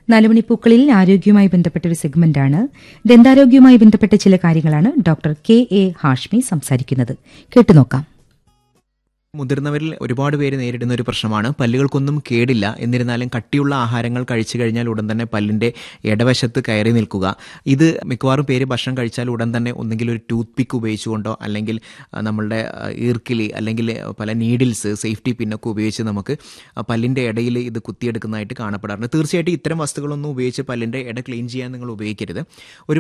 നാലുമണിപ്പൂക്കളിൽ ആരോഗ്യവുമായി ബന്ധപ്പെട്ട ഒരു സെഗ്മെന്റാണ് ദന്താരോഗ്യവുമായി ബന്ധപ്പെട്ട ചില കാര്യങ്ങളാണ് ഡോക്ടർ കെ എ ഹാഷ്മി സംസാരിക്കുന്നത് കേട്ടുനോക്കാം മുതിർന്നവരിൽ ഒരുപാട് പേര് നേരിടുന്ന ഒരു പ്രശ്നമാണ് പല്ലുകൾക്കൊന്നും കേടില്ല എന്നിരുന്നാലും കട്ടിയുള്ള ആഹാരങ്ങൾ കഴിച്ചു കഴിഞ്ഞാൽ ഉടൻ തന്നെ പല്ലിന്റെ ഇടവശത്ത് കയറി നിൽക്കുക ഇത് മിക്കവാറും പേര് ഭക്ഷണം കഴിച്ചാൽ ഉടൻ തന്നെ ഒന്നെങ്കിൽ ഒരു ടൂത്ത് പിക്ക് ഉപയോഗിച്ചുകൊണ്ടോ അല്ലെങ്കിൽ ആ, നമ്മളുടെ ആ, ഈർക്കിലി അല്ലെങ്കിൽ പല നീഡിൽസ് സേഫ്റ്റി പിന്നൊക്കെ ഉപയോഗിച്ച് നമുക്ക് ആ പല്ലിന്റെ ഇടയിൽ ഇത് കുത്തിയെടുക്കുന്നതായിട്ട് കാണപ്പെടാറുണ്ട് തീർച്ചയായിട്ടും ഇത്തരം വസ്തുക്കളൊന്നും ഉപയോഗിച്ച് പല്ലിന്റെ ഇട ക്ലീൻ ചെയ്യാൻ നിങ്ങൾ ഉപയോഗിക്കരുത് ഒരു